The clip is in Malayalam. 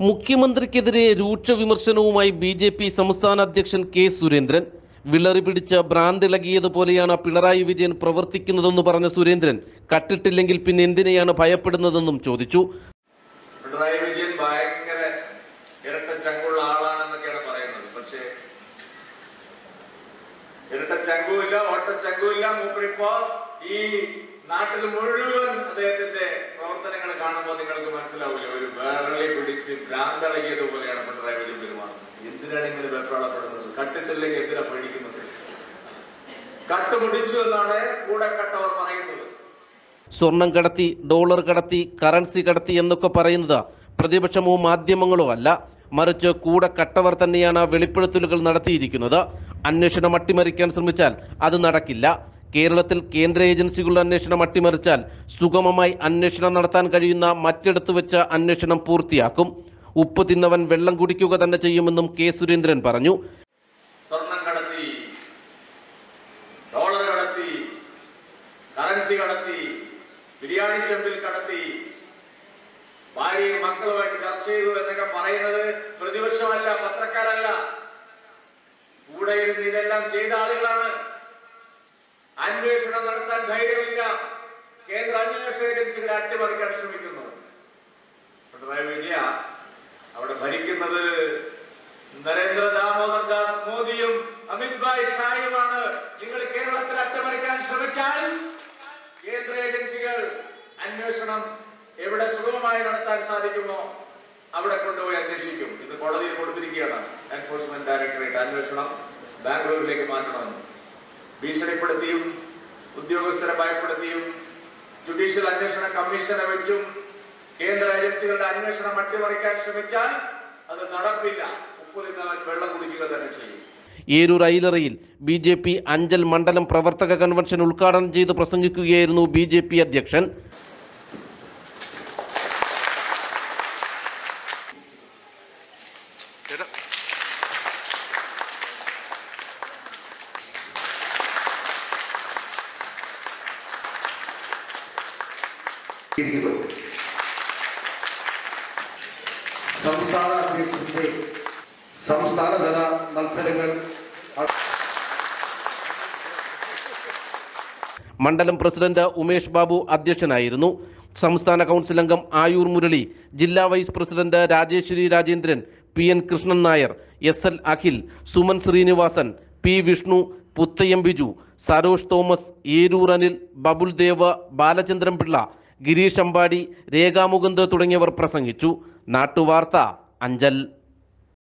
മുഖ്യമന്ത്രിക്കെതിരെ രൂക്ഷ വിമർശനവുമായി ബി ജെ പി സംസ്ഥാന അധ്യക്ഷൻ കെ സുരേന്ദ്രൻ വിളറി പിടിച്ച ഭ്രാന്തിളകിയതുപോലെയാണ് പിണറായി വിജയൻ പ്രവർത്തിക്കുന്നതെന്ന് പറഞ്ഞ സുരേന്ദ്രൻ കട്ടിട്ടില്ലെങ്കിൽ പിന്നെ എന്തിനെയാണ് ഭയപ്പെടുന്നതെന്നും ചോദിച്ചു പിണറായി വിജയൻ ഭയങ്കര ഇരട്ടച്ചങ്കുള്ള ആളാണെന്നൊക്കെയാണ് പറയുന്നത് പക്ഷേ ഇരട്ടച്ചങ്കുമില്ല ഓട്ടച്ചങ്കുമില്ല മൂപ്പരിപ്പോ ഈ നാട്ടിൽ മുഴുവൻ അദ്ദേഹത്തിന്റെ പ്രവർത്തനങ്ങൾ കാണുമ്പോൾ നിങ്ങൾക്ക് മനസ്സിലാവില്ല ഒരു വേറളി പിടിച്ച് ഭ്രാന്തളകിയതുപോലെയാണ് പിണറായി വിജയൻ പെരുമാറുന്നത് എന്തിനാണ് ഇങ്ങനെ വെപ്രാളപ്പെടുന്നത് കട്ടിട്ടില്ലെങ്കിൽ എന്തിനാ പേടിക്കുന്നത് കട്ടുപിടിച്ചു എന്നാണ് കൂടെ കട്ടവർ പറയുന്നത് സ്വർണം കടത്തി ഡോളർ കടത്തി കറൻസി കടത്തി എന്നൊക്കെ പറയുന്നത് പ്രതിപക്ഷമോ മാധ്യമങ്ങളോ അല്ല മറിച്ച് കൂടെ കട്ടവർ തന്നെയാണ് വെളിപ്പെടുത്തലുകൾ നടത്തിയിരിക്കുന്നത് അന്വേഷണം അട്ടിമറിക്കാൻ ശ്രമിച്ചാൽ അത് നടക്കില്ല കേരളത്തിൽ കേന്ദ്ര ഏജൻസികളുടെ അന്വേഷണം അട്ടിമറിച്ചാൽ സുഗമമായി അന്വേഷണം നടത്താൻ കഴിയുന്ന മറ്റിടത്ത് വെച്ച് അന്വേഷണം പൂർത്തിയാക്കും ഉപ്പ് തിന്നവൻ വെള്ളം കുടിക്കുക തന്നെ ചെയ്യുമെന്നും കെ സുരേന്ദ്രൻ പറഞ്ഞു സ്വർണം കടത്തി ഡോളർ കടത്തി കറൻസി കടത്തി ബിരിയാണി ചെമ്പിൽ കടത്തി ഭാര്യയും മക്കളുമായിട്ട് ചർച്ച ചെയ്തു എന്നൊക്കെ പറയുന്നത് പ്രതിപക്ഷമല്ല പത്രക്കാരല്ല കൂടെ ഇരുന്ന് ഇതെല്ലാം ചെയ്ത ആളുകളാണ് അന്വേഷണം നടത്താൻ ധൈര്യമില്ല കേന്ദ്ര അന്വേഷണ ഏജൻസികളെ അട്ടിമറിക്കാൻ ശ്രമിക്കുന്നു പിണറായി വിജയ അവിടെ ഭരിക്കുന്നത് നരേന്ദ്ര ദാമോദർ ദാസ് മോദിയും അമിത് ഭായ് ഷായുമാണ് നിങ്ങൾ കേരളത്തിൽ അട്ടിമറിക്കാൻ ശ്രമിച്ചാൽ കേന്ദ്ര ഏജൻസികൾ അന്വേഷണം എവിടെ സുഗമമായി നടത്താൻ സാധിക്കുമോ അവിടെ കൊണ്ടുപോയി അന്വേഷിക്കും ഇത് കോടതിയിൽ കൊടുത്തിരിക്കുകയാണ് എൻഫോഴ്സ്മെന്റ് ഡയറക്ടറേറ്റ് അന്വേഷണം ബാംഗ്ലൂരിലേക്ക് മാറ്റണമെന്ന് ഭീഷണിപ്പെടുത്തിയും ഉദ്യോഗസ്ഥരെ ഭയപ്പെടുത്തിയും ജുഡീഷ്യൽ അന്വേഷണ കമ്മീഷനെ വെച്ചും കേന്ദ്ര ഏജൻസികളുടെ അന്വേഷണം അട്ടിമറിക്കാൻ ശ്രമിച്ചാൽ അത് നടപ്പില്ല ഉപ്പ് തിന്നവൻ വെള്ളം കുടിക്കുക തന്നെ ചെയ്യും ഏരൂർ ഐലറയിൽ ബി ജെ പി അഞ്ചൽ മണ്ഡലം പ്രവർത്തക കൺവെൻഷൻ ഉദ്ഘാടനം ചെയ്ത് പ്രസംഗിക്കുകയായിരുന്നു ബി ജെ പി അധ്യക്ഷൻ ഇരിക്കുന്നത് സംസ്ഥാന അധ്യക്ഷന്റെ സംസ്ഥാനതല മത്സരങ്ങൾ മണ്ഡലം പ്രസിഡന്റ് ഉമേഷ് ബാബു അധ്യക്ഷനായിരുന്നു സംസ്ഥാന കൗൺസിൽ അംഗം ആയൂർ മുരളി ജില്ലാ vice president Rajeswari Rajendran P N Krishnan Nair S L Akhil Suman Srinivasan P Vishnu Puthayam Biju Sarosh Thomas Eroor Anil Babul Dev Balachandran Pillai Girish Ambadi Rekha Mukund തുടങ്ങിയവർ പ്രസംഗിച്ചു നാട്ടുവാർത്ത അഞ്ചൽ